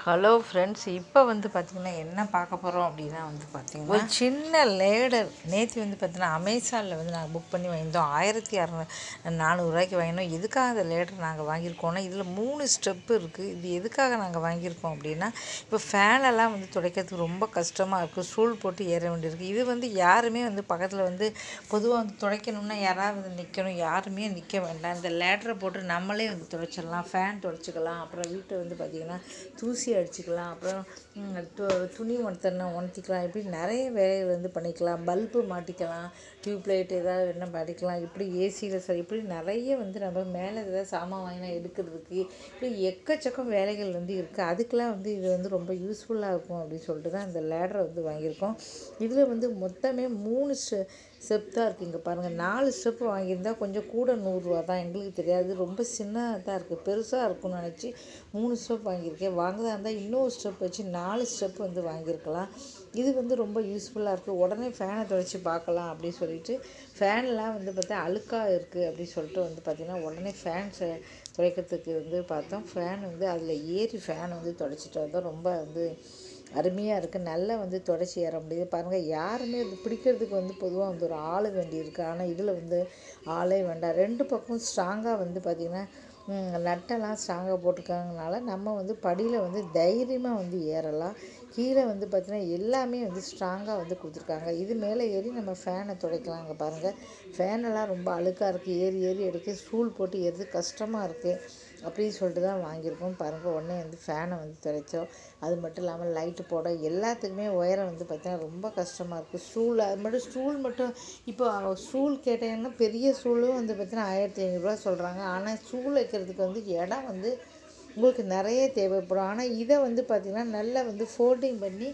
hello friends இப்போ வந்து பார்த்திங்கன்னா என்ன பார்க்க போகிறோம் அப்படின்னா வந்து பார்த்திங்கன்னா ஒரு சின்ன லேடர் நேற்று வந்து பார்த்திங்கன்னா அமேசானில் வந்து நாங்கள் புக் பண்ணி வாங்கியிருந்தோம் ஆயிரத்தி அறநூ நானூறுரூவாய்க்கு வாங்கினோம் எதுக்காக அந்த லேடர் நாங்கள் வாங்கியிருக்கோம்னா இதில் மூணு ஸ்டெப்பு இருக்குது இது எதுக்காக நாங்கள் வாங்கியிருக்கோம் அப்படின்னா இப்போ ஃபேனெல்லாம் வந்து துடைக்கிறதுக்கு ரொம்ப கஷ்டமாக இருக்குது ஸ்டூல் போட்டு ஏற வேண்டியிருக்கு இது வந்து யாருமே வந்து பக்கத்தில் வந்து பொதுவாக வந்து துடைக்கணும்னா யாராவது வந்து நிற்கணும் யாருமே நிற்க வேண்டாம் இந்த லேடரை போட்டு நம்மளே வந்து துடைச்சிடலாம் ஃபேன் துடைச்சிக்கலாம் அப்புறம் வீட்டை வந்து பார்த்திங்கன்னா தூசி அடிச்சுக்கலாம் அப்புறம் ம், து- துணி உணர்த்தனா உணர்த்திக்கலாம் இப்படி நிறைய வேலைகள் வந்து பண்ணிக்கலாம் பல்பு மாட்டிக்கலாம் டியூப் லைட் ஏதாவது வேணால் மாட்டிக்கலாம் இப்படி ஏசியில் சரி இப்படி நிறைய வந்து நம்ம மேலே ஏதாவது சாமான் வாங்கினா எடுக்கிறதுக்கு இப்படி எக்கச்சக்கம் வேலைகள் வந்து இருக்குது அதுக்கெலாம் வந்து இது வந்து ரொம்ப யூஸ்ஃபுல்லாக இருக்கும் அப்படின்னு சொல்லிட்டு தான் இந்த லேடரை வந்து வாங்கியிருக்கோம் இதில் வந்து மொத்தமே மூணு ஸ்டெ ஸ்டெப் தான் இருக்குது இங்கே பாருங்கள் நாலு ஸ்டெப் வாங்கியிருந்தா கொஞ்சம் கூட நூறுரூவா தான் எங்களுக்கு தெரியாது ரொம்ப சின்னதாக தான் இருக்குது பெருசாக இருக்கும்னு நினச்சி மூணு ஸ்டெப் வாங்கியிருக்கேன் வாங்குறதா இருந்தால் இன்னொரு ஸ்டெப் வச்சு நாலு ஸ்டெப் வந்து வாங்கியிருக்கலாம் இது வந்து ரொம்ப யூஸ்ஃபுல்லாக இருக்குது உடனே ஃபேனை துடைச்சி பார்க்கலாம் அப்படின்னு சொல்லிட்டு ஃபேன்லாம் வந்து பார்த்தா அழுக்காக இருக்குது அப்படின்னு சொல்லிட்டு வந்து பார்த்திங்கன்னா உடனே ஃபேன் துடைக்கிறதுக்கு வந்து பார்த்தோம் ஃபேன் வந்து அதில் ஏறி ஃபேன் வந்து துடைச்சிட்டு வந்தோம் ரொம்ப வந்து அருமையாக இருக்குது நல்லா வந்து தொடச்சி ஏற முடியுது பாருங்கள் யாருமே இது பிடிக்கிறதுக்கு வந்து பொதுவாக வந்து ஒரு ஆள் வேண்டியிருக்கு ஆனால் இதில் வந்து ஆளே வேண்டாம் ரெண்டு பக்கம் ஸ்ட்ராங்காக வந்து பார்த்திங்கன்னா ம், நட்டெல்லாம் ஸ்ட்ராங்காக போட்டிருக்காங்கனால நம்ம வந்து படியில் வந்து தைரியமாக வந்து ஏறலாம் கீழே வந்து பார்த்திங்கன்னா எல்லாமே வந்து ஸ்ட்ராங்காக வந்து கொடுத்துருக்காங்க இது மேலே ஏறி நம்ம ஃபேனை துடைக்கலாம் இங்கே பாருங்கள் ஃபேனெல்லாம் ரொம்ப அழுக்காக இருக்குது ஏறி ஏறி எடுக்க ஸ்டூல் போட்டு ஏறுறது கஷ்டமாக இருக்குது அப்படின்னு சொல்லிட்டு தான் வாங்கியிருக்கோம் பாருங்கள் உடனே வந்து ஃபேனை வந்து துடைச்சோம் அது மட்டும் இல்லாமல் லைட்டு போட எல்லாத்துக்குமே உயரம் வந்து பார்த்தீங்கன்னா ரொம்ப கஷ்டமாக இருக்குது ஸ்டூல் அது மட்டும் ஸ்டூல் மட்டும் இப்போ ஸ்டூல் கேட்டீங்கன்னா பெரிய ஸ்டூலும் வந்து பார்த்தீங்கன்னா ஆயிரத்தி ஐநூறுரூவா சொல்கிறாங்க ஆனால் ஸ்டூல் வைக்கிறதுக்கு வந்து இடம் வந்து உங்களுக்கு நிறைய தேவைப்படும் ஆனால் இதை வந்து பார்த்திங்கன்னா நல்லா வந்து ஃபோல்டிங் பண்ணி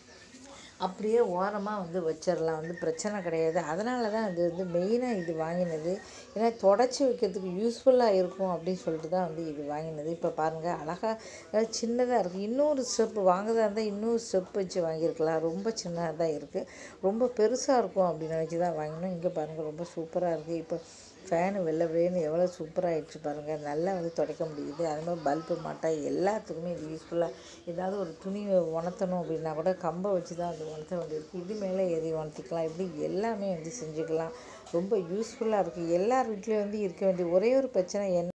அப்படியே ஓரமாக வந்து வச்சிடலாம் வந்து பிரச்சனை கிடையாது அதனால தான் அது வந்து மெயினாக இது வாங்கினது ஏன்னா தொடச்சி வைக்கிறதுக்கு யூஸ்ஃபுல்லாக இருக்கும் அப்படின்னு சொல்லிட்டு தான் வந்து இது வாங்கினது இப்போ பாருங்கள் அழகாக சின்னதாக இருக்குது இன்னொரு ஸ்டெப் வாங்குறதா இருந்தால் இன்னொரு ஸ்டெப் வச்சு வாங்கியிருக்கலாம் ரொம்ப சின்னதாக தான் இருக்குது ரொம்ப பெருசாக இருக்கும் அப்படின்னு நினச்சி தான் வாங்கினோம் இங்கே பாருங்கள் ரொம்ப சூப்பராக இருக்குது இப்போ ஃபேனு வெள்ளை வெள்ளைன்னு எவ்வளோ சூப்பராகிடுச்சு பாருங்கள் நல்லா வந்து துடைக்க முடியுது அது மாதிரி பல்பு மாட்டா எல்லாத்துக்குமே இது யூஸ்ஃபுல்லாக ஏதாவது ஒரு துணி உணர்த்தணும் அப்படின்னா கூட கம்பை வச்சு தான் வந்து உணர்த்த வேண்டியிருக்கு இது மேலே எரி உணர்த்திக்கலாம் இப்படி எல்லாமே வந்து செஞ்சுக்கலாம் ரொம்ப யூஸ்ஃபுல்லாக இருக்குது எல்லார் வீட்லேயும் வந்து இருக்க வேண்டிய ஒரே ஒரு பிரச்சனை என்ன